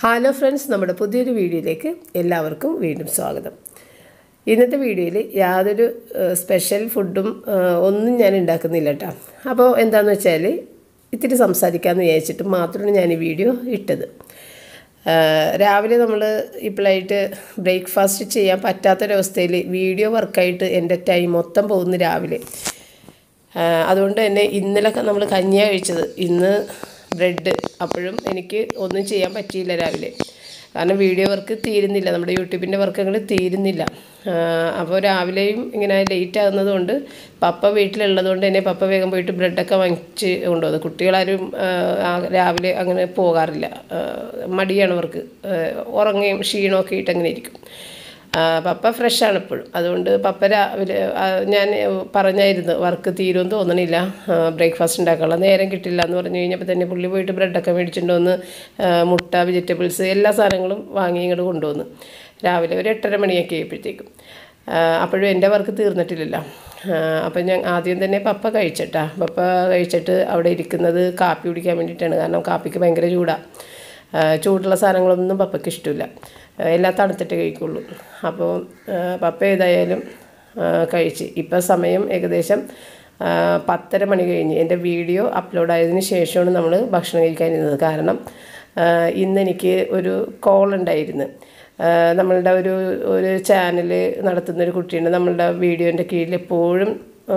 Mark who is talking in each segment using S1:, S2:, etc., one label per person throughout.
S1: hello friends നമ്മുടെ പുതിയൊരു വീഡിയോയിലേക്ക് എല്ലാവർക്കും വീണ്ടും സ്വാഗതം ഇന്നത്തെ വീഡിയോയിൽ യാതൊരു ഏഹ്, സ്പെഷ്യൽ ഫുഡും ഏഹ്, ഒന്നും ഞാൻ ഉണ്ടാക്കുന്നില്ല കേട്ടോ അപ്പോൾ എന്താണെന്ന് വെച്ചാൽ ഇത്തിരി സംസാരിക്കാമെന്ന് വിചാരിച്ചിട്ട് മാത്രമാണ് ഞാൻ ഈ വീഡിയോ ഇട്ടത് ഏഹ്, രാവിലെ നമ്മൾ ഇപ്പോഴായിട്ട് ബ്രേക്ക്ഫാസ്റ്റ് ചെയ്യാൻ പറ്റാത്തൊരവസ്ഥയിൽ വീഡിയോ വർക്കായിട്ട് എൻ്റെ ടൈം മൊത്തം പോകുന്നു രാവിലെ ആ, അതുകൊണ്ട് തന്നെ ഇന്നലെ നമ്മൾ കഞ്ഞിയാണ് കഴിച്ചത് ഇന്ന് ബ്രെഡ് അപ്പോഴും എനിക്ക് ഒന്നും ചെയ്യാൻ പറ്റിയില്ല രാവിലെ കാരണം വീഡിയോ വർക്ക് തീരുന്നില്ല നമ്മുടെ യൂട്യൂബിൻ്റെ വർക്കുകൾ തീരുന്നില്ല ആ, അപ്പോൾ രാവിലെയും ഇങ്ങനെ ലേറ്റ് ആകുന്നത് കൊണ്ട് പപ്പ വീട്ടിലുള്ളത് കൊണ്ട് തന്നെ പപ്പ വേഗം പോയിട്ട് ബ്രെഡൊക്കെ വാങ്ങിച്ച് കൊണ്ടുപോകുന്നത് കുട്ടികളാരും ആ, ആ, രാവിലെ അങ്ങനെ പോകാറില്ല ആ, മടിയാണ് അവർക്ക് ആ, ഉറങ്ങുകയും ക്ഷീണമൊക്കെ ആയിട്ട് അങ്ങനെ ഇരിക്കും ആ, പപ്പ ഫ്രഷാണ് ഇപ്പോഴും അതുകൊണ്ട് പപ്പ രാവിലെ ആ, ഞാൻ പറഞ്ഞായിരുന്നു വർക്ക് തീരുമെന്ന് തോന്നണില്ല ബ്രേക്ക്ഫാസ്റ്റ് ഉണ്ടാക്കാനുള്ള നേരം കിട്ടില്ല എന്ന് പറഞ്ഞു കഴിഞ്ഞപ്പോൾ തന്നെ പുള്ളി പോയിട്ട് ബ്രെഡൊക്കെ മേടിച്ചിട്ട് വന്ന് ആ, മുട്ട വെജിറ്റബിൾസ് എല്ലാ സാധനങ്ങളും വാങ്ങി ഇങ്ങോട്ട് കൊണ്ടുവന്ന് രാവിലെ ഒരു എട്ടര മണിയൊക്കെ ആയപ്പോഴത്തേക്കും ആ, അപ്പോഴും എൻ്റെ വർക്ക് തീർന്നിട്ടില്ലല്ലോ അപ്പം ഞാൻ ആദ്യം തന്നെ പപ്പ കഴിച്ചിട്ടാ പപ്പ കഴിച്ചിട്ട് അവിടെ ഇരിക്കുന്നത് കാപ്പി കുടിക്കാൻ വേണ്ടിയിട്ടാണ് കാരണം കാപ്പിക്ക് ഭയങ്കര ചൂടാണ് ആ, ചൂടുള്ള സാധനങ്ങളൊന്നും പപ്പയ്ക്ക് ഇഷ്ടമില്ല ആ, എല്ലാം തണുത്തിട്ട് കഴിക്കുള്ളൂ അപ്പോൾ ആ, പപ്പ ഏതായാലും ആ, കഴിച്ച് ഇപ്പം സമയം ഏകദേശം ആ, പത്തര മണി കഴിഞ്ഞ് എൻ്റെ വീഡിയോ അപ്ലോഡ് ആയതിനു ശേഷമാണ് നമ്മൾ ഭക്ഷണം കഴിക്കാനിരുന്നത് കാരണം ആ, ഇന്നെനിക്ക് ഒരു കോൾ ഉണ്ടായിരുന്നു ആ, നമ്മളുടെ ഒരു ഒരു ചാനൽ നടത്തുന്ന ഒരു കുട്ടിയുണ്ട് നമ്മളുടെ വീഡിയോൻ്റെ കീഴിൽ എപ്പോഴും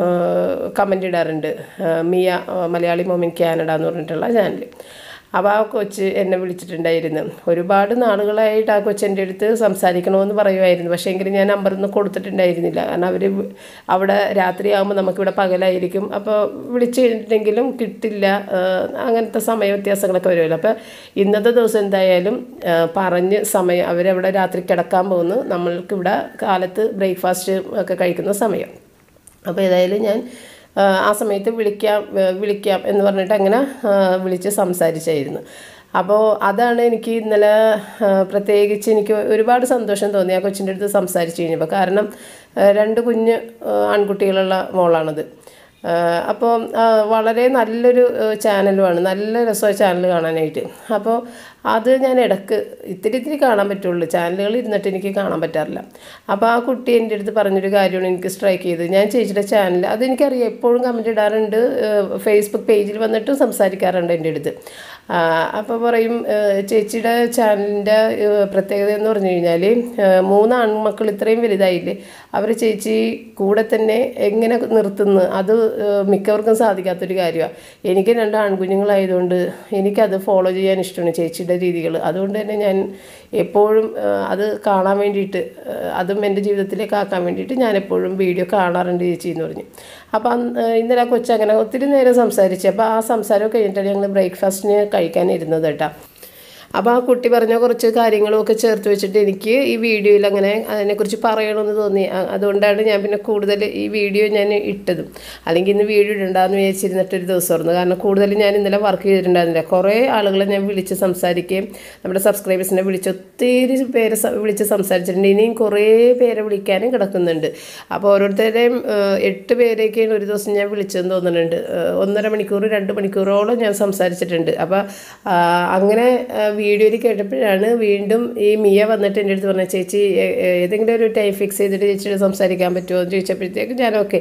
S1: കമൻ്റ് ഇടാറുണ്ട് ആ, മിയ ആ, മലയാളി മോമിൻ കാനഡ എന്ന് പറഞ്ഞിട്ടുള്ള ചാനൽ അപ്പോൾ ആ കൊച്ച് എന്നെ വിളിച്ചിട്ടുണ്ടായിരുന്നു ഒരുപാട് നാളുകളായിട്ട് ആ കൊച്ച് എൻ്റെ അടുത്ത് സംസാരിക്കണമെന്ന് പറയുമായിരുന്നു പക്ഷേ എങ്കിലും ഞാൻ നമ്പറൊന്നും കൊടുത്തിട്ടുണ്ടായിരുന്നില്ല കാരണം അവർ അവിടെ രാത്രിയാകുമ്പോൾ നമുക്കിവിടെ പകലായിരിക്കും അപ്പോൾ വിളിച്ചു കഴിഞ്ഞിട്ടെങ്കിലും കിട്ടില്ല ആ, അങ്ങനത്തെ സമയ വ്യത്യാസങ്ങളൊക്കെ വരുമല്ലോ അപ്പോൾ ഇന്നത്തെ ദിവസം എന്തായാലും ആ, പറഞ്ഞ് സമയം അവരവിടെ രാത്രി കിടക്കാൻ പോകുന്നു നമ്മൾക്കിവിടെ കാലത്ത് ബ്രേക്ക്ഫാസ്റ്റ് ഒക്കെ കഴിക്കുന്ന സമയം അപ്പോൾ ഏതായാലും ഞാൻ ആ, ആ സമയത്ത് വിളിക്കാം ഏ, വിളിക്കാം എന്ന് പറഞ്ഞിട്ട് അങ്ങനെ ആ, വിളിച്ച് സംസാരിച്ചായിരുന്നു അപ്പോൾ അതാണ് എനിക്ക് ഇന്നലെ ആ, പ്രത്യേകിച്ച് എനിക്ക് ഒരുപാട് സന്തോഷം തോന്നി ആ കൊച്ചിൻ്റെ അടുത്ത് സംസാരിച്ച് കഴിഞ്ഞപ്പോൾ കാരണം ആ, രണ്ട് കുഞ്ഞ് ആ, ആൺകുട്ടികളുള്ള മോളാണത് ആ, അപ്പോൾ ആ, വളരെ നല്ലൊരു ആ, ചാനലുമാണ് നല്ല രസമാണ് ചാനൽ കാണാനായിട്ട് അപ്പോൾ അത് ഞാൻ ഇടക്ക് ഇത്തിരി ഇത്തിരി കാണാൻ പറ്റുള്ളൂ ചാനലുകൾ ഇരുന്നിട്ട് എനിക്ക് കാണാൻ പറ്റാറില്ല അപ്പോൾ ആ കുട്ടി എൻ്റെ അടുത്ത് പറഞ്ഞൊരു കാര്യമാണ് എനിക്ക് സ്ട്രൈക്ക് ചെയ്തത് ഞാൻ ചേച്ചിയുടെ ചാനൽ അതെനിക്കറിയാം എപ്പോഴും കമൻറ്റ് ഇടാറുണ്ട് ആ, ഫേസ്ബുക്ക് പേജിൽ വന്നിട്ട് സംസാരിക്കാറുണ്ട് എൻ്റെ അടുത്ത് ആ, അപ്പോൾ പറയും ആ, ചേച്ചിയുടെ ചാനലിൻ്റെ പ്രത്യേകത എന്ന് പറഞ്ഞു കഴിഞ്ഞാൽ മൂന്ന് ആൺമക്കൾ ഇത്രയും വലുതായില്ലേ അവർ ചേച്ചി കൂടെ തന്നെ എങ്ങനെ നിർത്തുന്നു അത് ആ, മിക്കവർക്കും സാധിക്കാത്തൊരു കാര്യമാണ് എനിക്ക് രണ്ട് ആൺകുഞ്ഞുങ്ങളായതുകൊണ്ട് എനിക്കത് ഫോളോ ചെയ്യാൻ ഇഷ്ടമാണ് ചേച്ചിയുടെ രീതികൾ അതുകൊണ്ട് തന്നെ ഞാൻ എപ്പോഴും ആ, അത് കാണാൻ വേണ്ടിയിട്ട് ആ, അതും എൻ്റെ ജീവിതത്തിലേക്ക് ആക്കാൻ വേണ്ടിയിട്ട് ഞാൻ എപ്പോഴും വീഡിയോ കാണാറുണ്ട് ചേച്ചി എന്ന് പറഞ്ഞു അപ്പോൾ അന്ന്, ആ, ഇന്നലെ ആ കൊച്ചങ്ങനെ ഒത്തിരി നേരം സംസാരിച്ചു അപ്പോൾ ആ സംസാരം കഴിഞ്ഞിട്ടാണ് ഞങ്ങൾ ബ്രേക്ക്ഫാസ്റ്റിന് കഴിക്കാനിരുന്നത് കേട്ടോ അപ്പോൾ ആ കുട്ടി പറഞ്ഞ കുറച്ച് കാര്യങ്ങളും ഒക്കെ ചേർത്ത് വെച്ചിട്ട് എനിക്ക് ഈ വീഡിയോയിൽ അങ്ങനെ അതിനെക്കുറിച്ച് പറയണമെന്ന് തോന്നി അ- അതുകൊണ്ടാണ് ഞാൻ പിന്നെ കൂടുതൽ ഈ വീഡിയോ ഞാൻ ഇട്ടതും അല്ലെങ്കിൽ ഇന്ന് വീഡിയോ ഇടണ്ടെന്ന് വിചാരിച്ചിരുന്നിട്ടൊരു ദിവസമായിരുന്നു കാരണം കൂടുതൽ ഞാൻ ഇന്നലെ വർക്ക് ചെയ്തിട്ടുണ്ടായിരുന്നില്ല കുറേ ആളുകളെ ഞാൻ വിളിച്ച് സംസാരിക്കുകയും നമ്മുടെ സബ്സ്ക്രൈബേഴ്സിനെ വിളിച്ച് ഒത്തിരി പേരെ സ- വിളിച്ച് സംസാരിച്ചിട്ടുണ്ട് ഇനിയും കുറേ പേരെ വിളിക്കാനും കിടക്കുന്നുണ്ട് അപ്പോൾ ഓരോരുത്തരെയും ഏഹ്, എട്ട് പേരെയൊക്കെയാണ് ഒരു ദിവസം ഞാൻ വിളിച്ചതെന്ന് തോന്നുന്നുണ്ട് ഏഹ്, ഒന്നര മണിക്കൂർ രണ്ട് മണിക്കൂറോളം ഞാൻ സംസാരിച്ചിട്ടുണ്ട് അപ്പോൾ ആ, അങ്ങനെ വീഡിയോയിൽ കേട്ടപ്പോഴാണ് വീണ്ടും ഈ മിയ വന്നിട്ട് എൻ്റെ അടുത്ത് പറഞ്ഞ ചേച്ചി ഏ- ഏ- ഏതെങ്കിലും ഒരു ടൈം ഫിക്സ് ചെയ്തിട്ട് ചേച്ചിയോട് സംസാരിക്കാൻ പറ്റുമോ എന്ന് ചോദിച്ചപ്പോഴത്തേക്ക് ഞാൻ ഓക്കെ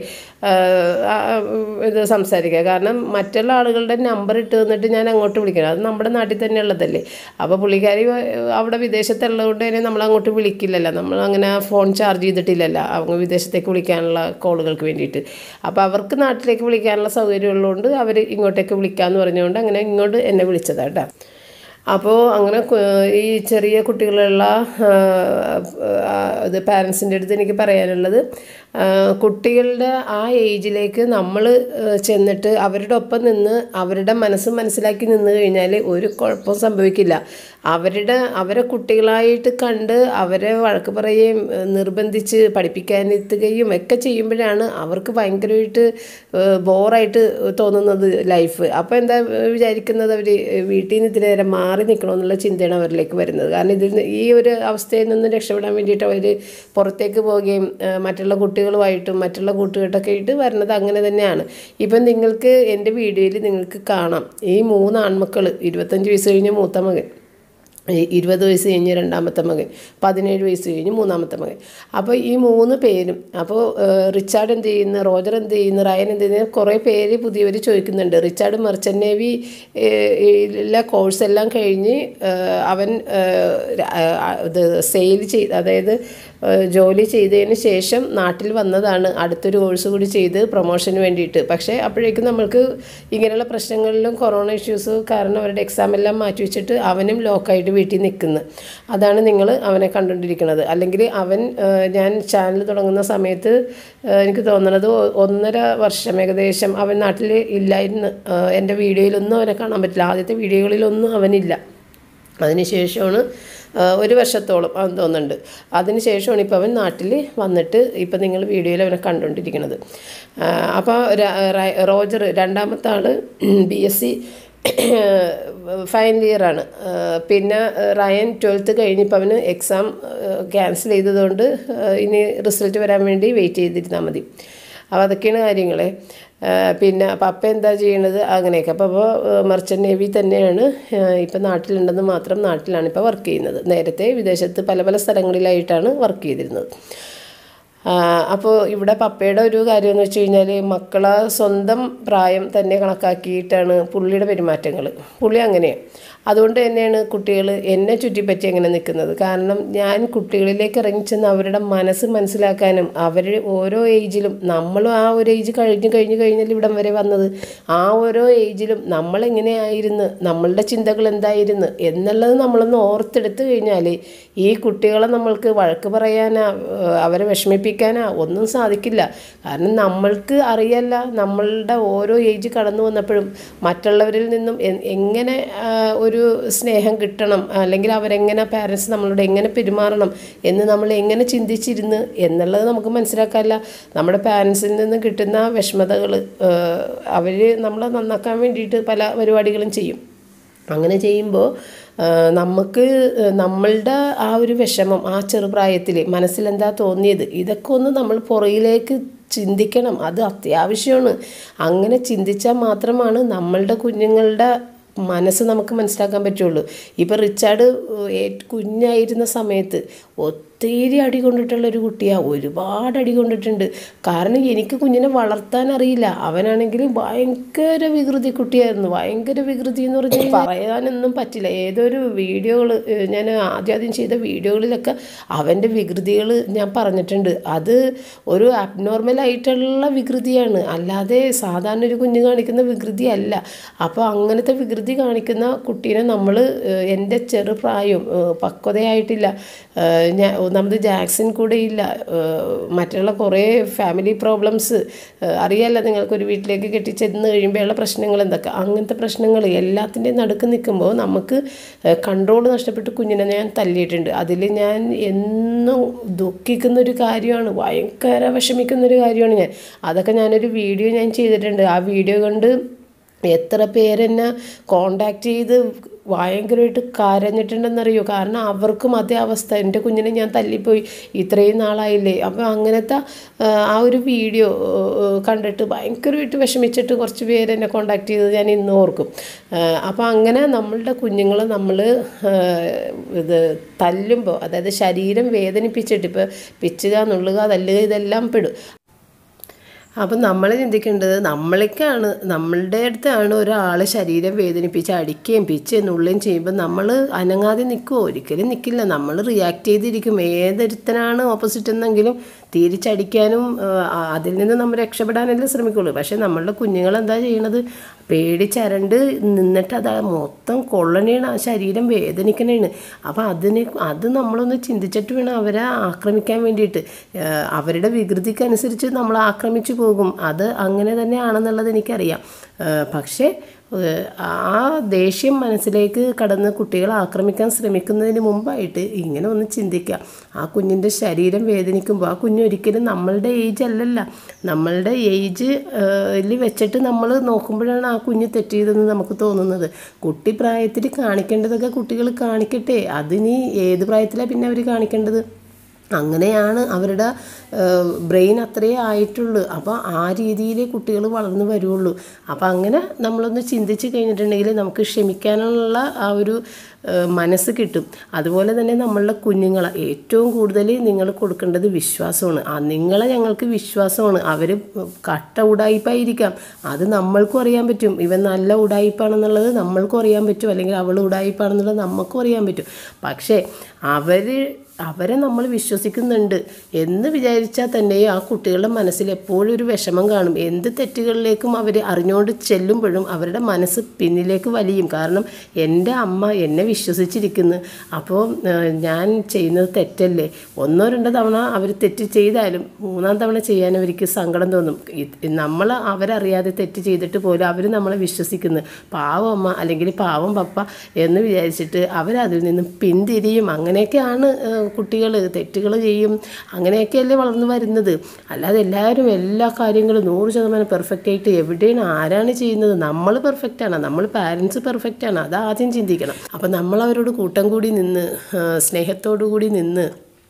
S1: ഇത് സംസാരിക്കുക കാരണം മറ്റുള്ള ആളുകളുടെ നമ്പർ ഇട്ട് തന്നിട്ട് ഞാൻ അങ്ങോട്ട് വിളിക്കണം അത് നമ്മുടെ നാട്ടിൽ തന്നെ ഉള്ളതല്ലേ അപ്പോൾ പുള്ളിക്കാരി ഏഹ്, അവിടെ വിദേശത്തുള്ളതുകൊണ്ട് തന്നെ നമ്മൾ അങ്ങോട്ട് വിളിക്കില്ലല്ലോ നമ്മൾ അങ്ങനെ ഫോൺ ചാർജ് ചെയ്തിട്ടില്ലല്ലോ அவங்க വിദേശത്തേക്ക് വിളിക്കാനുള്ള കോളുകൾക്ക് വേണ്ടിയിട്ട് അപ്പോൾ അവർക്ക് നാട്ടിലേക്ക് വിളിക്കാനുള്ള സൗകര്യം ഉള്ളതുകൊണ്ട് അവർ ഇങ്ങോട്ടേക്ക് വിളിക്കാമെന്ന് പറഞ്ഞുകൊണ്ട് അങ്ങനെ ഇങ്ങോട്ട് എന്നെ വിളിച്ചതാട്ടോ അപ്പോൾ അങ്ങനെ കു- ഈ ചെറിയ കുട്ടികളുള്ള ആ, ആ, ഇത് പാരൻസിൻ്റെ അടുത്ത് എനിക്ക് പറയാനുള്ളത് ആ, കുട്ടികളുടെ ആ ഏജിലേക്ക് നമ്മൾ ചെന്നിട്ട് അവരുടെ ഒപ്പം നിന്ന് അവരുടെ മനസ്സ് മനസ്സിലാക്കി നിന്ന് കഴിഞ്ഞാൽ ഒരു കുഴപ്പവും സംഭവിക്കില്ല അവരുടെ അവരെ കുട്ടികളായിട്ട് കണ്ട് അവരെ വഴക്ക് പറയുകയും ഏ, നിർബന്ധിച്ച് പഠിപ്പിക്കാനെത്തുകയും ഒക്കെ ചെയ്യുമ്പോഴാണ് അവർക്ക് ഭയങ്കരമായിട്ട് ബോറായിട്ട് തോന്നുന്നത് ലൈഫ് അപ്പോൾ എന്താ വിചാരിക്കുന്നത് അവർ വീട്ടിൽ നിന്ന് ഇത്തിരി നേരം മാറി നിൽക്കണമെന്നുള്ള ചിന്തയാണ് അവരിലേക്ക് വരുന്നത് കാരണം ഇതിൽ നിന്ന് ഈ ഒരു അവസ്ഥയിൽ നിന്ന് രക്ഷപ്പെടാൻ വേണ്ടിയിട്ട് അവർ പുറത്തേക്ക് പോവുകയും ആ, മറ്റുള്ള കുട്ടികളുമായിട്ടും മറ്റുള്ള കൂട്ടുകെട്ടൊക്കെ ആയിട്ട് വരുന്നത് അങ്ങനെ തന്നെയാണ് ഇപ്പം നിങ്ങൾക്ക് എൻ്റെ വീഡിയോയിൽ നിങ്ങൾക്ക് കാണാം ഈ മൂന്ന് ആൺമക്കൾ ഇരുപത്തഞ്ച് വയസ്സ് കഴിഞ്ഞ മൂത്ത മകൻ ഈ- ഇരുപത് വയസ്സ് കഴിഞ്ഞ് രണ്ടാമത്തെ മകൻ പതിനേഴ് വയസ്സ് കഴിഞ്ഞ് മൂന്നാമത്തെ മകൻ അപ്പോൾ ഈ മൂന്ന് പേരും അപ്പോൾ ഏഹ്, റിച്ചാർഡ് എന്ത് ചെയ്യുന്നു റോജർ എന്ത് ചെയ്യുന്നു റയൻ എന്ത് ചെയ്യുന്നു കുറേ പേര് പുതിയവർ ചോദിക്കുന്നുണ്ട് റിച്ചാർഡ് മെർച്ചൻ്റ് നേവി ലെ കോഴ്സ് എല്ലാം കഴിഞ്ഞ് ഏഹ്, അവൻ ഏഹ്, ര- ആ, ഇത് സെയിൽ ചെയ്ത് അതായത് ഏഹ്, ജോലി ചെയ്തതിന് ശേഷം നാട്ടിൽ വന്നതാണ് അടുത്തൊരു കോഴ്സ് കൂടി ചെയ്ത് പ്രൊമോഷന് വേണ്ടിയിട്ട് പക്ഷേ അപ്പോഴേക്കും നമ്മൾക്ക് ഇങ്ങനെയുള്ള പ്രശ്നങ്ങളിലും കൊറോണ ഇഷ്യൂസ് കാരണം അവരുടെ എക്സാം എല്ലാം മാറ്റി വെച്ചിട്ട് അവനും ലോക്കായിട്ട് വീട്ടിൽ നിൽക്കുന്നു അതാണ് നിങ്ങൾ അവനെ കണ്ടുകൊണ്ടിരിക്കുന്നത് അല്ലെങ്കിൽ അവൻ ഏഹ്, ഞാൻ ചാനൽ തുടങ്ങുന്ന സമയത്ത് ഏഹ്, എനിക്ക് തോന്നുന്നത് ഒ- ഒന്നര വർഷം ഏകദേശം അവൻ നാട്ടിൽ ഇല്ലായിരുന്നു ഏഹ്, എൻ്റെ വീഡിയോയിലൊന്നും അവനെ കാണാൻ പറ്റില്ല ആദ്യത്തെ വീഡിയോകളിലൊന്നും അവനില്ല അതിനുശേഷമാണ് ആ, ഒരു വർഷത്തോളം അവൻ തോന്നുന്നുണ്ട് അതിനുശേഷമാണ് ഇപ്പോൾ അവൻ നാട്ടിൽ വന്നിട്ട് ഇപ്പം നിങ്ങൾ വീഡിയോയിൽ അവനെ കണ്ടുകൊണ്ടിരിക്കുന്നത് അപ്പോൾ റോജർ രണ്ടാമത്തെ ആൾ ബി എസ് സി ഫൈനൽ ഇയറാണ് പിന്നെ റയൻ ട്വൽത്ത് കഴിഞ്ഞപ്പോൾ അവന് എക്സാം ക്യാൻസൽ ചെയ്തതുകൊണ്ട് ആ, ഇനി റിസൾട്ട് വരാൻ വേണ്ടി വെയിറ്റ് ചെയ്തിരുന്നാൽ മതി അപ്പോൾ അതൊക്കെയാണ് കാര്യങ്ങൾ പിന്നെ പപ്പ എന്താ ചെയ്യണത് അങ്ങനെയൊക്കെ അപ്പോൾ അപ്പോൾ മെർച്ചൻ്റ് നേവി തന്നെയാണ് ഇപ്പം നാട്ടിലുണ്ടെന്ന് മാത്രം നാട്ടിലാണ് ഇപ്പോൾ വർക്ക് ചെയ്യുന്നത് നേരത്തെ വിദേശത്ത് പല പല സ്ഥലങ്ങളിലായിട്ടാണ് വർക്ക് ചെയ്തിരുന്നത് അപ്പോൾ ഇവിടെ പപ്പയുടെ ഒരു കാര്യം എന്ന് വെച്ച് കഴിഞ്ഞാൽ മക്കളെ സ്വന്തം പ്രായം തന്നെ കണക്കാക്കിയിട്ടാണ് പുള്ളിയുടെ പെരുമാറ്റങ്ങൾ പുള്ളി അങ്ങനെയാണ് അതുകൊണ്ട് തന്നെയാണ് കുട്ടികൾ എന്നെ ചുറ്റിപ്പറ്റി അങ്ങനെ നിൽക്കുന്നത് കാരണം ഞാൻ കുട്ടികളിലേക്ക് ഇറങ്ങിച്ചെന്ന് അവരുടെ മനസ്സ് മനസ്സിലാക്കാനും അവർ ഓരോ ഏജിലും നമ്മളും ആ ഒരു ഏജ് കഴിഞ്ഞ് കഴിഞ്ഞ് കഴിഞ്ഞാൽ ഇവിടം വരെ വന്നത് ആ ഓരോ ഏജിലും നമ്മളെങ്ങനെയായിരുന്നു നമ്മളുടെ ചിന്തകൾ എന്തായിരുന്നു എന്നുള്ളത് നമ്മളൊന്ന് ഓർത്തെടുത്ത് കഴിഞ്ഞാൽ ഈ കുട്ടികളെ നമ്മൾക്ക് വഴക്ക് പറയാനാ ഏഹ് അവരെ വിഷമിപ്പിക്കാനാ ഒന്നും സാധിക്കില്ല കാരണം നമ്മൾക്ക് അറിയല്ല നമ്മളുടെ ഓരോ ഏജ് കടന്നു വന്നപ്പോഴും മറ്റുള്ളവരിൽ നിന്നും എ- എങ്ങനെ ആ, ഒരു സ്നേഹം കിട്ടണം അല്ലെങ്കിൽ അവരെങ്ങനെ പാരൻസ് നമ്മളോട് എങ്ങനെ പെരുമാറണം എന്ന് നമ്മൾ എങ്ങനെ ചിന്തിച്ചിരുന്ന് എന്നുള്ളത് നമുക്ക് മനസ്സിലാക്കാനില്ല നമ്മുടെ പാരൻസിൽ നിന്ന് കിട്ടുന്ന വിഷമതകൾ അവർ നമ്മളെ നന്നാക്കാൻ വേണ്ടിയിട്ട് പല പരിപാടികളും ചെയ്യും അങ്ങനെ ചെയ്യുമ്പോൾ നമുക്ക് നമ്മളുടെ ആ ഒരു വിഷമം ആ ചെറുപ്രായത്തിൽ മനസ്സിലെന്താ തോന്നിയത് ഇതൊക്കെ ഒന്ന് നമ്മൾ പുറകിലേക്ക് ചിന്തിക്കണം അത് അത്യാവശ്യമാണ് അങ്ങനെ ചിന്തിച്ചാൽ മാത്രമാണ് നമ്മളുടെ കുഞ്ഞുങ്ങളുടെ മനസ്സ് നമുക്ക് മനസ്സിലാക്കാൻ പറ്റുള്ളൂ ഇപ്പം റിച്ചാർഡ് ഏ- കുഞ്ഞായിരുന്ന സമയത്ത് ഒത്തിരി അടി കൊണ്ടിട്ടുള്ള ഒരു കുട്ടിയാണ് ഒരുപാട് അടി കൊണ്ടിട്ടുണ്ട് കാരണം എനിക്ക് കുഞ്ഞിനെ വളർത്താൻ അറിയില്ല അവനാണെങ്കിൽ ഭയങ്കര വികൃതി കുട്ടിയായിരുന്നു ഭയങ്കര വികൃതി എന്ന് പറഞ്ഞു കഴിഞ്ഞാൽ പറയാനൊന്നും പറ്റില്ല ഏതൊരു വീഡിയോകൾ ഞാൻ ആദ്യം ആദ്യം ചെയ്ത വീഡിയോകളിലൊക്കെ അവൻ്റെ വികൃതികൾ ഞാൻ പറഞ്ഞിട്ടുണ്ട് അത് ഒരു അബ്നോർമൽ ആയിട്ടുള്ള വികൃതിയാണ് അല്ലാതെ സാധാരണ ഒരു കുഞ്ഞ് കാണിക്കുന്ന വികൃതി അല്ല അപ്പോൾ അങ്ങനത്തെ വികൃതി കാണിക്കുന്ന കുട്ടീനെ നമ്മൾ എൻ്റെ ചെറുപ്രായം ഏഹ് പക്വതയായിട്ടില്ല ഏഹ് ഞാൻ ഒന്നാമത് ജാക്സൺ കൂടെ ഇല്ല ഏഹ് മറ്റുള്ള കുറേ ഫാമിലി പ്രോബ്ലംസ് അറിയാമല്ലോ നിങ്ങൾക്കൊരു വീട്ടിലേക്ക് കെട്ടിച്ചെന്ന് കഴിയുമ്പോഴുള്ള പ്രശ്നങ്ങൾ എന്തൊക്കെ അങ്ങനത്തെ പ്രശ്നങ്ങൾ എല്ലാത്തിൻ്റെയും നടുക്ക് നിൽക്കുമ്പോൾ നമുക്ക് കൺട്രോൾ നഷ്ടപ്പെട്ട് കുഞ്ഞിനെ ഞാൻ തല്ലിയിട്ടുണ്ട് അതിൽ ഞാൻ എന്നും ദുഃഖിക്കുന്ന ഒരു കാര്യമാണ് ഭയങ്കര വിഷമിക്കുന്ന ഒരു കാര്യമാണ് ഞാൻ അതൊക്കെ ഞാനൊരു വീഡിയോ ഞാൻ ചെയ്തിട്ടുണ്ട് ആ വീഡിയോ കണ്ട് എത്ര പേരെന്നെ കോണ്ടാക്ട് ചെയ്ത് ഭയങ്കരമായിട്ട് കരഞ്ഞിട്ടുണ്ടെന്നറിയോ കാരണം അവർക്കും അതേ അവസ്ഥ എൻ്റെ കുഞ്ഞിനെ ഞാൻ തല്ലിപ്പോയി ഇത്രയും നാളായില്ലേ അപ്പോൾ അങ്ങനത്തെ ആ, ആ ഒരു വീഡിയോ കണ്ടിട്ട് ഭയങ്കരമായിട്ട് വിഷമിച്ചിട്ട് കുറച്ച് പേര് എന്നെ കോണ്ടാക്ട് ചെയ്തത് ഞാൻ ഇന്ന് ഓർക്കും അപ്പോൾ അങ്ങനെ നമ്മളുടെ കുഞ്ഞുങ്ങളെ നമ്മൾ ഇത് തല്ലുമ്പോൾ അതായത് ശരീരം വേദനിപ്പിച്ചിട്ട് ഇപ്പോൾ പിച്ചുക നുള്ളുക തല്ലുക ഇതെല്ലാം പെടും അപ്പം നമ്മൾ ചിന്തിക്കേണ്ടത് നമ്മളേക്കാണ് നമ്മളുടെ അടുത്താണ് ഒരാൾ ശരീരം വേദനിപ്പിച്ച് അടിക്കുകയും പിച്ചുകയും നുള്ളുകയും ചെയ്യുമ്പോൾ നമ്മൾ അനങ്ങാതെ നിൽക്കുമോ ഒരിക്കലും നിൽക്കില്ല നമ്മൾ റിയാക്ട് ചെയ്തിരിക്കും ഏതൊരുത്തനാണ് ഓപ്പോസിറ്റ് എന്നെങ്കിലും തിരിച്ചടിക്കാനും ആ, അതിൽ നിന്ന് നമ്മൾ രക്ഷപ്പെടാനല്ലേ ശ്രമിക്കുള്ളൂ പക്ഷേ നമ്മളുടെ കുഞ്ഞുങ്ങൾ എന്താ ചെയ്യണത് പേടിച്ചരണ്ട് നിന്നിട്ട് അത് മൊത്തം കൊള്ളണേണ് ആ ശരീരം വേദനിക്കണേണ് അപ്പോൾ അതിനെ അത് നമ്മളൊന്ന് ചിന്തിച്ചിട്ട് വേണം അവരെ ആക്രമിക്കാൻ വേണ്ടിയിട്ട് ആ, അവരുടെ വികൃതിക്ക് അനുസരിച്ച് നമ്മൾ ആക്രമിച്ചു പോകും അത് അങ്ങനെ തന്നെയാണെന്നുള്ളത് എനിക്കറിയാം ആ, പക്ഷേ ഏഹ്, ആ ദേഷ്യം മനസ്സിലേക്ക് കടന്ന് കുട്ടികളെ ആക്രമിക്കാൻ ശ്രമിക്കുന്നതിന് മുമ്പായിട്ട് ഇങ്ങനെ ഒന്ന് ചിന്തിക്കുക ആ കുഞ്ഞിൻ്റെ ശരീരം വേദനിക്കുമ്പോൾ ആ കുഞ്ഞ് ഒരിക്കലും നമ്മളുടെ ഏജ് അല്ലല്ല നമ്മളുടെ ഏജ് ല് വെച്ചിട്ട് നമ്മൾ നോക്കുമ്പോഴാണ് ആ കുഞ്ഞ് തെറ്റിയതെന്ന് നമുക്ക് തോന്നുന്നത് കുട്ടി പ്രായത്തിൽ കാണിക്കേണ്ടതൊക്കെ കുട്ടികൾ കാണിക്കട്ടെ അതിനി ഏത് പ്രായത്തിലാണ് പിന്നെ അവർ കാണിക്കേണ്ടത് അങ്ങനെയാണ് അവരുടെ ബ്രെയിൻ അത്രയേ ആയിട്ടുള്ളൂ അപ്പോൾ ആ രീതിയിൽ കുട്ടികൾ വളർന്നു വരുള്ളൂ അപ്പോൾ അങ്ങനെ നമ്മളൊന്ന് ചിന്തിച്ച് കഴിഞ്ഞിട്ടുണ്ടെങ്കിൽ നമുക്ക് ക്ഷമിക്കാനുള്ള ആ ഒരു ഏഹ്, മനസ്സ് കിട്ടും അതുപോലെ തന്നെ നമ്മളുടെ കുഞ്ഞുങ്ങളെ ഏറ്റവും കൂടുതൽ നിങ്ങൾ കൊടുക്കേണ്ടത് വിശ്വാസമാണ് ആ നിങ്ങളെ ഞങ്ങൾക്ക് വിശ്വാസമാണ് അവർ കട്ട ഉടായിപ്പായിരിക്കാം അത് നമ്മൾക്കും അറിയാൻ പറ്റും ഇവൻ നല്ല ഉടായിപ്പാണെന്നുള്ളത് നമ്മൾക്കും അറിയാൻ പറ്റും അല്ലെങ്കിൽ അവൾ ഉടായിപ്പാണെന്നുള്ളത് നമുക്കും അറിയാൻ പറ്റും പക്ഷേ അവർ അവരെ നമ്മൾ വിശ്വസിക്കുന്നുണ്ട് എന്ന് വിചാരിച്ചാൽ തന്നെ ആ കുട്ടികളുടെ മനസ്സിൽ എപ്പോഴും ഒരു വിഷമം കാണും എന്ത് തെറ്റുകളിലേക്കും അവർ അറിഞ്ഞുകൊണ്ട് ചെല്ലുമ്പോഴും അവരുടെ മനസ്സ് പിന്നിലേക്ക് വലിയും കാരണം എൻ്റെ അമ്മ എന്നെ വിശ്വസിച്ചിരിക്കുന്നു അപ്പോൾ ഏഹ്, ഞാൻ ചെയ്യുന്നത് തെറ്റല്ലേ ഒന്നോ രണ്ടോ തവണ അവർ തെറ്റ് ചെയ്താലും മൂന്നാം തവണ ചെയ്യാൻ അവർക്ക് സങ്കടം തോന്നും ഇത് നമ്മൾ അവരറിയാതെ തെറ്റ് ചെയ്തിട്ട് പോലും അവർ നമ്മളെ വിശ്വസിക്കുന്നു പാവം അമ്മ അല്ലെങ്കിൽ പാവം പപ്പ എന്ന് വിചാരിച്ചിട്ട് അവരതിൽ നിന്ന് പിന്തിരിയും അങ്ങനെയൊക്കെയാണ് കുട്ടികൾ തെറ്റുകൾ ചെയ്യും അങ്ങനെയൊക്കെയല്ലേ വളർന്നു വരുന്നത് അല്ലാതെ എല്ലാവരും എല്ലാ കാര്യങ്ങളും നൂറ് ശതമാനം പെർഫെക്റ്റ് ആയിട്ട് എവിടെയാണ് ആരാണ് ചെയ്യുന്നത് നമ്മൾ പെർഫെക്റ്റ് ആണ് നമ്മൾ പാരൻസ് പെർഫെക്റ്റ് ആണ് അത് ആദ്യം ചിന്തിക്കണം അപ്പം നമ്മൾ അവരോട് കൂട്ടം കൂടി നിന്ന് ആ, സ്നേഹത്തോടു കൂടി നിന്ന്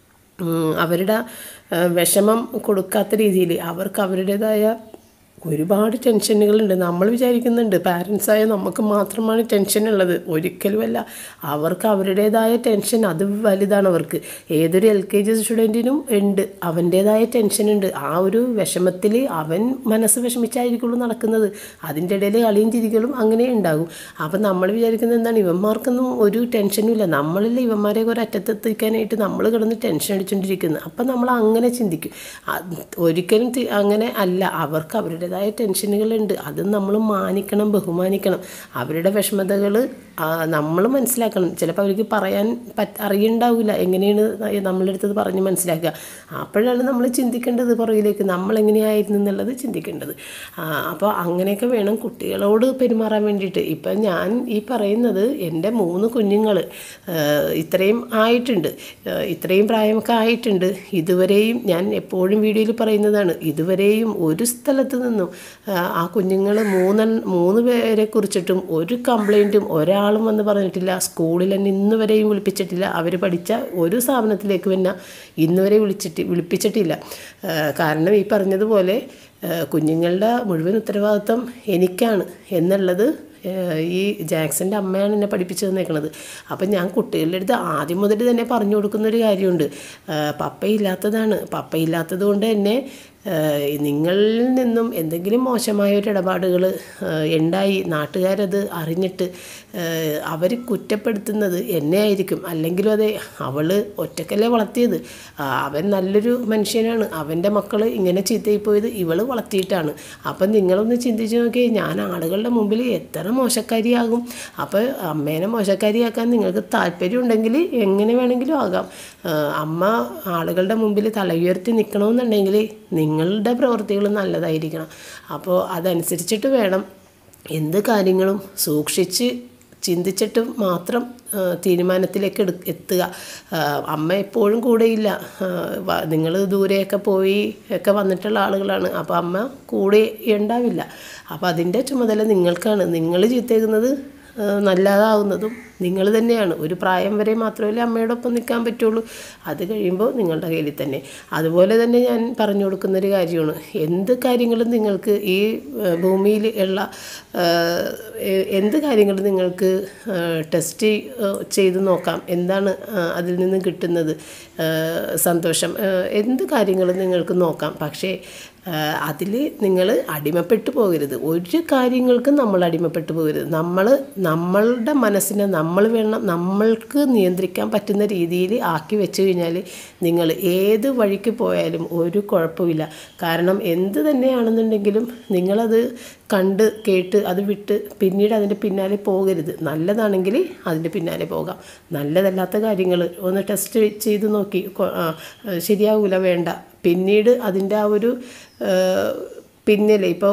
S1: ഉം, അവരുടെ ആ, വിഷമം കൊടുക്കാത്ത രീതിയിൽ അവർക്ക് അവരുടേതായ ഒരുപാട് ടെൻഷനുകളുണ്ട് നമ്മൾ വിചാരിക്കുന്നുണ്ട് പാരൻസായ നമുക്ക് മാത്രമാണ് ടെൻഷൻ ഉള്ളത് ഒരിക്കലുമല്ല അവർക്ക് അവരുടേതായ ടെൻഷൻ അത് വലുതാണ് അവർക്ക് ഏതൊരു എൽ കെ ജി സ്റ്റുഡൻറ്റിനും ഉണ്ട് അവൻ്റേതായ ടെൻഷൻ ഉണ്ട് ആ ഒരു വിഷമത്തിൽ അവൻ മനസ്സ് വിഷമിച്ചായിരിക്കുള്ളൂ നടക്കുന്നത് അതിൻ്റെ ഇടയിൽ കളിയും ചിരികളും അങ്ങനെ ഉണ്ടാകും അപ്പം നമ്മൾ വിചാരിക്കുന്നത് എന്താണ് ഇവന്മാർക്കൊന്നും ഒരു ടെൻഷനും ഇല്ല നമ്മളല്ലേ ഇവന്മാരെ ഒരു അറ്റത്തെത്തിക്കാനായിട്ട് നമ്മൾ കിടന്ന് ടെൻഷൻ അടിച്ചുകൊണ്ടിരിക്കുന്നത് അപ്പം നമ്മൾ അങ്ങനെ ചിന്തിക്കും അത് ഒരിക്കലും തി- അങ്ങനെ അല്ല അവർക്ക് അവരുടേതായ ടെൻഷനുകളുണ്ട് അത് നമ്മൾ മാനിക്കണം ബഹുമാനിക്കണം അവരുടെ വിഷമതകൾ നമ്മൾ മനസ്സിലാക്കണം ചിലപ്പോൾ അവർക്ക് പറയാൻ പറ്റ അറിയണ്ടാവില്ല എങ്ങനെയാണ് നമ്മളുടെ അടുത്തത് പറഞ്ഞ് മനസ്സിലാക്കുക അപ്പോഴാണ് നമ്മൾ ചിന്തിക്കേണ്ടത് പുറകിലേക്ക് നമ്മൾ എങ്ങനെയായിരുന്നു എന്നുള്ളത് ചിന്തിക്കേണ്ടത് ആ, അപ്പോൾ അങ്ങനെയൊക്കെ വേണം കുട്ടികളോട് പെരുമാറാൻ വേണ്ടിയിട്ട് ഇപ്പം ഞാൻ ഈ പറയുന്നത് എൻ്റെ മൂന്ന് കുഞ്ഞുങ്ങൾ ഇത്രയും ആയിട്ടുണ്ട് ആ, ഇത്രയും പ്രായമൊക്കെ ആയിട്ടുണ്ട് ഇതുവരെയും ഞാൻ എപ്പോഴും വീഡിയോയിൽ പറയുന്നതാണ് ഇതുവരെയും ഒരു സ്ഥലത്ത് നിന്നും ആ, ആ കുഞ്ഞുങ്ങൾ മൂന്ന് മൂന്ന് പേരെ കുറിച്ചിട്ടും ഒരു കംപ്ലൈൻറ്റും ഒരാളും വന്ന് പറഞ്ഞിട്ടില്ല സ്കൂളിൽ തന്നെ ഇന്ന് വരെയും വിളിപ്പിച്ചിട്ടില്ല അവർ പഠിച്ച ഒരു സ്ഥാപനത്തിലേക്ക് പിന്നെ ഇന്ന് വരെ വിളിച്ചിട്ട് വിളിപ്പിച്ചിട്ടില്ല ആ, കാരണം ഈ പറഞ്ഞതുപോലെ ആ, കുഞ്ഞുങ്ങളുടെ മുഴുവൻ ഉത്തരവാദിത്വം എനിക്കാണ് എന്നുള്ളത് ഏഹ് ഈ ജാക്സൻ്റെ അമ്മയാണ് എന്നെ പഠിപ്പിച്ചു തന്നേക്കണത് അപ്പം ഞാൻ കുട്ടികളുടെ അടുത്ത് ആദ്യം മുതൽ തന്നെ പറഞ്ഞു കൊടുക്കുന്ന ഒരു കാര്യമുണ്ട് ഏഹ് പപ്പയില്ലാത്തതാണ് പപ്പയില്ലാത്തത് കൊണ്ട് തന്നെ ഏഹ് നിങ്ങളിൽ നിന്നും എന്തെങ്കിലും മോശമായ ഒരു ഇടപാടുകൾ ഉണ്ടായി നാട്ടുകാരത് അറിഞ്ഞിട്ട് അവർ കുറ്റപ്പെടുത്തുന്നത് എന്നെ ആയിരിക്കും അല്ലെങ്കിലും അതെ അവൾ ഒറ്റക്കല്ലേ വളർത്തിയത് ആ, അവൻ നല്ലൊരു മനുഷ്യനാണ് അവൻ്റെ മക്കൾ ഇങ്ങനെ ചീത്തയായി പോയത് ഇവൾ വളർത്തിയിട്ടാണ് അപ്പം നിങ്ങളൊന്ന് ചിന്തിച്ച് നോക്കിയേ ഞാൻ ആളുകളുടെ മുമ്പിൽ എത്ര മോശക്കാരിയാകും അപ്പോൾ അമ്മേനെ മോശക്കാരിയാക്കാൻ നിങ്ങൾക്ക് താല്പര്യം ഉണ്ടെങ്കിൽ എങ്ങനെ വേണമെങ്കിലും ആകാം ആ, അമ്മ ആളുകളുടെ മുമ്പിൽ തലയുയർത്തി നിൽക്കണമെന്നുണ്ടെങ്കിൽ നിങ്ങളുടെ പ്രവൃത്തികൾ നല്ലതായിരിക്കണം അപ്പോൾ അതനുസരിച്ചിട്ട് വേണം എന്ത് കാര്യങ്ങളും സൂക്ഷിച്ച് ചിന്തിച്ചിട്ട് മാത്രം ആ, തീരുമാനത്തിലേക്ക് എടു എത്തുക ആ, അമ്മ എപ്പോഴും കൂടെയില്ല നിങ്ങൾ ദൂരെയൊക്കെ പോയി ഒക്കെ വന്നിട്ടുള്ള ആളുകളാണ് അപ്പോൾ അമ്മ കൂടെ ഉണ്ടാവില്ല അപ്പോൾ അതിൻ്റെ ചുമതല നിങ്ങൾക്കാണ് നിങ്ങൾ ചീത്തേക്കുന്നത് നല്ലതാവുന്നതും നിങ്ങൾ തന്നെയാണ് ഒരു പ്രായം വരെ മാത്രമല്ലേ അമ്മയോടൊപ്പം നിൽക്കാൻ പറ്റുള്ളൂ അത് കഴിയുമ്പോൾ നിങ്ങളുടെ കയ്യിൽ തന്നെ അതുപോലെ തന്നെ ഞാൻ പറഞ്ഞു കൊടുക്കുന്നൊരു കാര്യമാണ് എന്ത് കാര്യങ്ങളും നിങ്ങൾക്ക് ഈ ഏഹ്, ഭൂമിയിൽ ഉള്ള ഏഹ്, എ- എന്ത് കാര്യങ്ങളും നിങ്ങൾക്ക് ഏഹ്, ടെസ്റ്റ് ഏഹ്, ചെയ്ത് നോക്കാം എന്താണ് ഏഹ്, അതിൽ നിന്ന് കിട്ടുന്നത് ഏഹ്, സന്തോഷം ഏഹ്, എന്ത് കാര്യങ്ങളും നിങ്ങൾക്ക് നോക്കാം പക്ഷേ അതിൽ നിങ്ങൾ അടിമപ്പെട്ടു പോകരുത് ഒരു കാര്യങ്ങൾക്കും നമ്മൾ അടിമപ്പെട്ടു പോകരുത് നമ്മൾ നമ്മളുടെ മനസ്സിനെ നമ്മൾ വേണം നമ്മൾക്ക് നിയന്ത്രിക്കാൻ പറ്റുന്ന രീതിയിൽ ആക്കി വെച്ച് കഴിഞ്ഞാൽ നിങ്ങൾ ഏത് വഴിക്ക് പോയാലും ഒരു കുഴപ്പമില്ല കാരണം എന്ത് തന്നെയാണെന്നുണ്ടെങ്കിലും നിങ്ങളത് കണ്ട് കേട്ട് അത് വിട്ട് പിന്നീട് അതിൻ്റെ പിന്നാലെ പോകരുത് നല്ലതാണെങ്കിൽ അതിൻ്റെ പിന്നാലെ പോകാം നല്ലതല്ലാത്ത കാര്യങ്ങൾ ഒന്ന് ടെസ്റ്റ് ചെയ്ത് നോക്കി കൊ- ആ, ശരിയാവില്ല വേണ്ട പിന്നീട് അതിൻ്റെ ആ ഒരു പിന്നില്ലേ ഇപ്പോൾ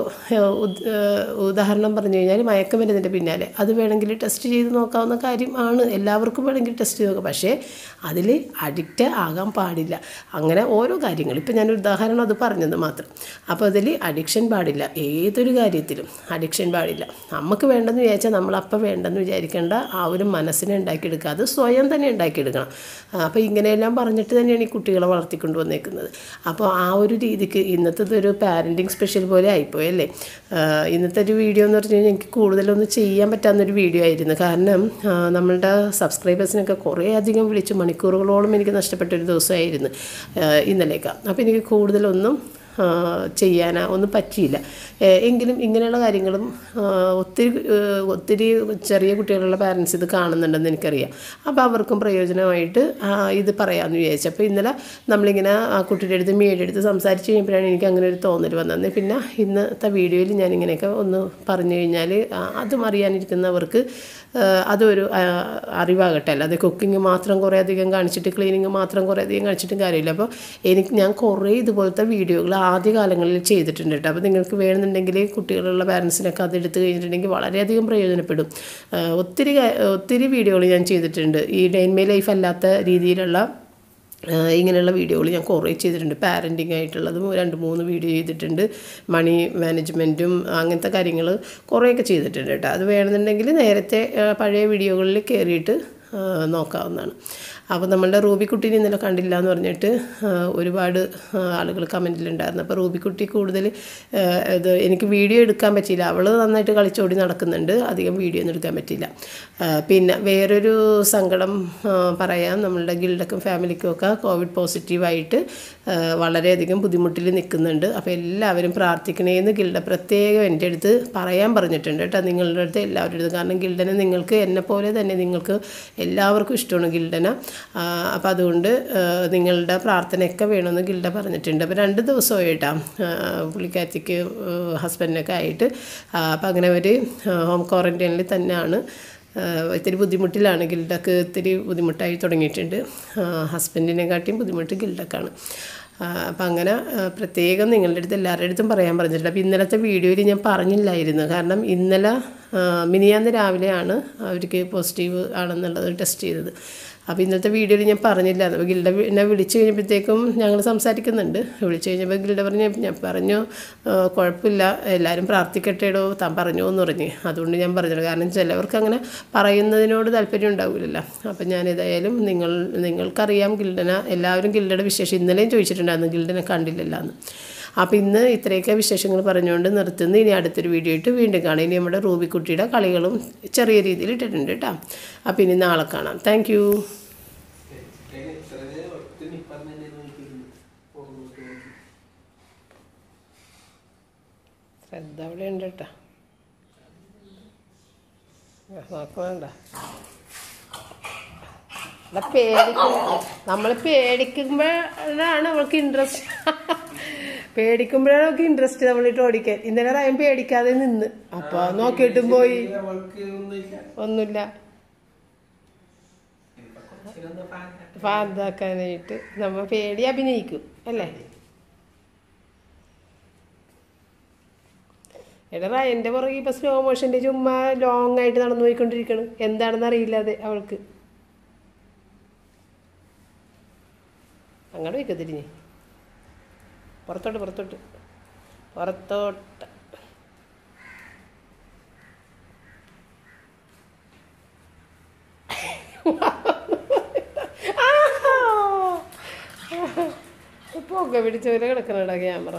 S1: ഉദാഹരണം പറഞ്ഞു കഴിഞ്ഞാൽ മയക്കുമരുന്നിൻ്റെ പിന്നാലെ അത് വേണമെങ്കിൽ ടെസ്റ്റ് ചെയ്ത് നോക്കാവുന്ന കാര്യം ആണ് എല്ലാവർക്കും വേണമെങ്കിൽ ടെസ്റ്റ് ചെയ്ത് നോക്കാം പക്ഷേ അതിൽ അഡിക്റ്റ് ആകാൻ പാടില്ല അങ്ങനെ ഓരോ കാര്യങ്ങൾ ഇപ്പം ഞാനൊരു ഉദാഹരണം അത് പറഞ്ഞത് മാത്രം അപ്പോൾ അതിൽ അഡിക്ഷൻ പാടില്ല ഏതൊരു കാര്യത്തിലും അഡിക്ഷൻ പാടില്ല നമുക്ക് വേണ്ടെന്ന് വിചാരിച്ചാൽ നമ്മൾ അപ്പം വേണ്ടെന്ന് വിചാരിക്കേണ്ട ആ ഒരു മനസ്സിനെ ഉണ്ടാക്കിയെടുക്കുക അത് സ്വയം തന്നെ ഉണ്ടാക്കിയെടുക്കണം അപ്പോൾ ഇങ്ങനെയെല്ലാം പറഞ്ഞിട്ട് തന്നെയാണ് ഈ കുട്ടികളെ വളർത്തിക്കൊണ്ട് വന്നേക്കുന്നത് അപ്പോൾ ആ ഒരു രീതിക്ക് ഇന്നത്തെ ഒരു പാരൻറ്റിങ് സ്പെഷ്യൽ പോലെ ആയിപ്പോയി അല്ലേ ആഹ് ഇന്നത്തെ ഒരു വീഡിയോ എന്ന് പറഞ്ഞു കഴിഞ്ഞാൽ എനിക്ക് കൂടുതലൊന്നും ചെയ്യാൻ പറ്റാവുന്നൊരു വീഡിയോ ആയിരുന്നു കാരണം ആഹ് നമ്മളുടെ സബ്സ്ക്രൈബേഴ്സിനൊക്കെ കുറേ അധികം വിളിച്ച് മണിക്കൂറുകളോളം എനിക്ക് നഷ്ടപ്പെട്ട ഒരു ദിവസമായിരുന്നു ആഹ് ഇന്നലെയൊക്കെ അപ്പോൾ എനിക്ക് കൂടുതലൊന്നും ആ, ചെയ്യാനോ ഒന്നും പറ്റിയില്ല ഏ, എങ്കിലും ഇങ്ങനെയുള്ള കാര്യങ്ങളും ആ, ഒത്തിരി ഏ, ഒത്തിരി ചെറിയ കുട്ടികളുള്ള പാരൻസ് ഇത് കാണുന്നുണ്ടെന്ന് എനിക്കറിയാം അപ്പോൾ അവർക്കും പ്രയോജനമായിട്ട് ആ, ഇത് പറയാമെന്ന് വിചാരിച്ചു അപ്പോൾ ഇന്നലെ നമ്മളിങ്ങനെ ആ കുട്ടിയുടെ അടുത്ത് മീഡിയ അടുത്ത് സംസാരിച്ച് കഴിയുമ്പോഴാണ് എനിക്ക് അങ്ങനെ ഒരു തോന്നൽ വന്നത് പിന്നെ ഇന്നത്തെ വീഡിയോയിൽ ഞാൻ ഇങ്ങനെയൊക്കെ ഒന്ന് പറഞ്ഞു കഴിഞ്ഞാൽ ആ, അതും അറിയാനിരിക്കുന്നവർക്ക് ആ, അതൊരു ആ, അറിവാകട്ടെ അല്ലാതെ കുക്കിംഗ് മാത്രം കുറേ അധികം കാണിച്ചിട്ട് ക്ലീനിങ് മാത്രം കുറേ അധികം കാണിച്ചിട്ടും കാര്യമില്ല അപ്പോൾ എനിക്ക് ഞാൻ കുറേ ഇതുപോലത്തെ വീഡിയോകൾ ആദ്യ കാലങ്ങളിൽ ചെയ്തിട്ടുണ്ട് കേട്ടോ അപ്പോൾ നിങ്ങൾക്ക് വേണമെന്നുണ്ടെങ്കിൽ കുട്ടികളുള്ള പാരൻസിനൊക്കെ അത് എടുത്തു കഴിഞ്ഞിട്ടുണ്ടെങ്കിൽ വളരെയധികം പ്രയോജനപ്പെടും ആ, ഒത്തിരി കാ- ഒത്തിരി വീഡിയോകൾ ഞാൻ ചെയ്തിട്ടുണ്ട് ഈ ഡെയിൻമേ ലൈഫ് അല്ലാത്ത രീതിയിലുള്ള ആ, ഇങ്ങനെയുള്ള വീഡിയോകൾ ഞാൻ കുറേ ചെയ്തിട്ടുണ്ട് പാരൻറ്റിങ് ആയിട്ടുള്ളതും രണ്ട് മൂന്ന് വീഡിയോ ചെയ്തിട്ടുണ്ട് മണി മാനേജ്മെൻറ്റും അങ്ങനത്തെ കാര്യങ്ങൾ കുറേയൊക്കെ ചെയ്തിട്ടുണ്ട് കേട്ടോ അത് വേണമെന്നുണ്ടെങ്കിൽ നേരത്തെ ആ, പഴയ വീഡിയോകളിൽ കയറിയിട്ട് ആ, നോക്കാവുന്നതാണ് അപ്പോൾ നമ്മളുടെ റൂബിക്കുട്ടീനെ ഇന്നലെ കണ്ടില്ല എന്ന് പറഞ്ഞിട്ട് ആ, ഒരുപാട് ആ, ആളുകൾ കമൻറ്റിലുണ്ടായിരുന്നു അപ്പോൾ റൂബിക്കുട്ടി കൂടുതൽ ആ, ഇത് എനിക്ക് വീഡിയോ എടുക്കാൻ പറ്റിയില്ല അവൾ നന്നായിട്ട് കളിച്ചോടി നടക്കുന്നുണ്ട് അധികം വീഡിയോ ഒന്നും എടുക്കാൻ പറ്റിയില്ല ആ, പിന്നെ വേറൊരു സങ്കടം ആ, പറയാം നമ്മളുടെ ഗിൽഡക്കും ഫാമിലിക്കും ഒക്കെ കോവിഡ് പോസിറ്റീവായിട്ട് ആ, വളരെയധികം ബുദ്ധിമുട്ടിൽ നിൽക്കുന്നുണ്ട് അപ്പോൾ എല്ലാവരും പ്രാർത്ഥിക്കണേന്ന് ഗിൽഡ പ്രത്യേകം എൻ്റെ അടുത്ത് പറയാൻ പറഞ്ഞിട്ടുണ്ട് കേട്ടോ നിങ്ങളുടെ അടുത്ത് എല്ലാവരുടെ അടുത്ത് കാരണം ഗിൽഡനെ നിങ്ങൾക്ക് എന്നെ പോലെ തന്നെ നിങ്ങൾക്ക് എല്ലാവർക്കും ഇഷ്ടമാണ് ഗിൽഡന അപ്പോൾ അതുകൊണ്ട് ആ, നിങ്ങളുടെ പ്രാർത്ഥനയൊക്കെ വേണമെന്ന് ഗിൽഡ പറഞ്ഞിട്ടുണ്ട് അപ്പോൾ രണ്ട് ദിവസമായിട്ടാ പുള്ളിക്കാരത്തിക്ക് ഹസ്ബൻഡിനൊക്കെ ആയിട്ട് അപ്പോൾ അങ്ങനെ അവർ ഹോം ക്വാറൻറ്റൈനിൽ തന്നെയാണ് ആഹ് ഇത്തിരി ബുദ്ധിമുട്ടിലാണ് ഗിൽഡക്ക് ഇത്തിരി ബുദ്ധിമുട്ടായി തുടങ്ങിയിട്ടുണ്ട് ഹസ്ബൻഡിനെ കാട്ടിയും ബുദ്ധിമുട്ട് ഗിൽഡക്കാണ് അപ്പം അങ്ങനെ ആഹ് പ്രത്യേകം നിങ്ങളുടെ അടുത്ത് എല്ലാവരുടെ അടുത്തും പറയാൻ പറഞ്ഞിട്ടുണ്ട് അപ്പോൾ ഇന്നലത്തെ വീഡിയോയിൽ ഞാൻ പറഞ്ഞില്ലായിരുന്നു കാരണം ഇന്നലെ ആഹ് മിനിയാന്ന് രാവിലെയാണ് അവർക്ക് പോസിറ്റീവ് ആണെന്നുള്ളത് ടെസ്റ്റ് ചെയ്തത് അപ്പോൾ ഇന്നത്തെ വീഡിയോയിൽ ഞാൻ പറഞ്ഞില്ല അപ്പോൾ ഗിൽഡ വി- എന്നെ വിളിച്ച് കഴിഞ്ഞപ്പോഴത്തേക്കും ഞങ്ങൾ സംസാരിക്കുന്നുണ്ട് വിളിച്ച് കഴിഞ്ഞപ്പോൾ ഗിൽഡ പറഞ്ഞു ഞാൻ പറഞ്ഞു "ആ, കുഴപ്പമില്ല എല്ലാവരും പ്രാർത്ഥിക്കട്ടേടോ താൻ പറഞ്ഞു എന്ന് പറഞ്ഞ് അതുകൊണ്ട് ഞാൻ പറഞ്ഞത് കാരണം ചിലവർക്ക് അങ്ങനെ പറയുന്നതിനോട് താല്പര്യം ഉണ്ടാവില്ലല്ലോ അപ്പം ഞാൻ ഏതായാലും നിങ്ങൾ നിങ്ങൾക്കറിയാം ഗിൽഡന എല്ലാവരും ഗിൽഡയുടെ വിശേഷം ഇന്നലെയും ചോദിച്ചിട്ടുണ്ടായിരുന്നു ഗിൽഡനെ കണ്ടില്ലല്ലോ എന്ന് അപ്പോൾ ഇന്ന് ഇത്രയൊക്കെ വിശേഷങ്ങൾ പറഞ്ഞുകൊണ്ട് നിർത്തുന്നു ഇനി അടുത്തൊരു വീഡിയോ ഇട്ട് വീണ്ടും കാണാം ഇനി നമ്മുടെ റൂബിക്കുട്ടിയുടെ കളികളും ചെറിയ രീതിയിൽ ഇട്ടിട്ടുണ്ട് കേട്ടോ അപ്പോൾ ഇനി നാളെ കാണാം താങ്ക് യു ശ്രദ്ധ അവിടെ ഉണ്ട് കേട്ടോ നോക്കണ്ട പേടിക്കും നമ്മൾ പേടിക്കുമ്പോഴാണ് അവൾക്ക് ഇൻട്രസ്റ്റ് പേടിക്കുമ്പോഴാണ് അവൾക്ക് ഇൻട്രസ്റ്റ് നമ്മളിട്ട് ഓടിക്കാൻ ഇന്നലെ റയം പേടിക്കാതെ നിന്ന് അപ്പൊ നോക്കിയിട്ടും പോയി ഒന്നുമില്ല പാതാക്കാനായിട്ട് നമ്മ പേടി അഭിനയിക്കും അല്ലേ എടാ റയന്റെ പുറകെ ഇപ്പൊ സ്ലോ മോഷന്റെ ചുമ്മാ ലോങ് ആയിട്ട് നടന്നു പോയിക്കൊണ്ടിരിക്കണം എന്താണെന്ന് അറിയില്ല അത് അവൾക്ക് അങ്ങോട്ട് വയ്ക്കുക തിരിഞ്ഞ് പുറത്തോട്ട് പുറത്തോട്ട് പുറത്തോട്ട് പുക പിടിച്ച പോലെ കിടക്കണടാ ക്യാമറ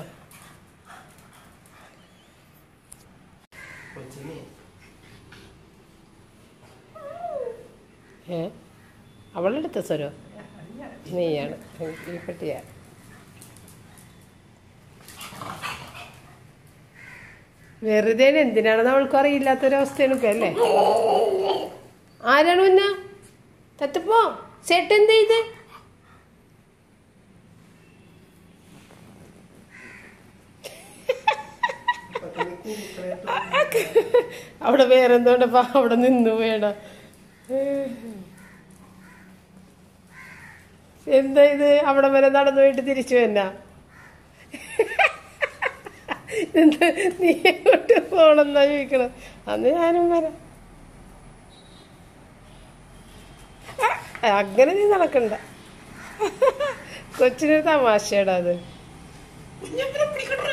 S1: ഏ അവളെടുത്ത സ്വരോ നീയാണ് ഈ പെട്ടിയാ വെറുതെ എന്തിനാണെന്ന് അവൾക്കും അറിയില്ലാത്തൊരവസ്ഥയാണ് ഇപ്പൊ അല്ലേ ആരാണ് പിന്നെ തത്തപ്പോ ചേട്ടൻ എന്ത് ചെയ്ത് അവിടെ വേറെന്തോണ്ടപ്പാ അവിടെ നിന്നു വേണ എന്താ ഇത് അവിടെ വരെ നടന്നു പോയിട്ട് തിരിച്ചു വന്ന എന്താ നീ എങ്ങോട്ട് പോണെന്നാ ചോദിക്കണം അന്ന് ഞാനും വരാം ആ, അങ്ങനെ നീ നടക്കണ്ട കൊച്ചിനൊരു തമാശയാടാ അത്
S2: കുഞ്ഞപ്പനെ പിടിക്കട്ടെ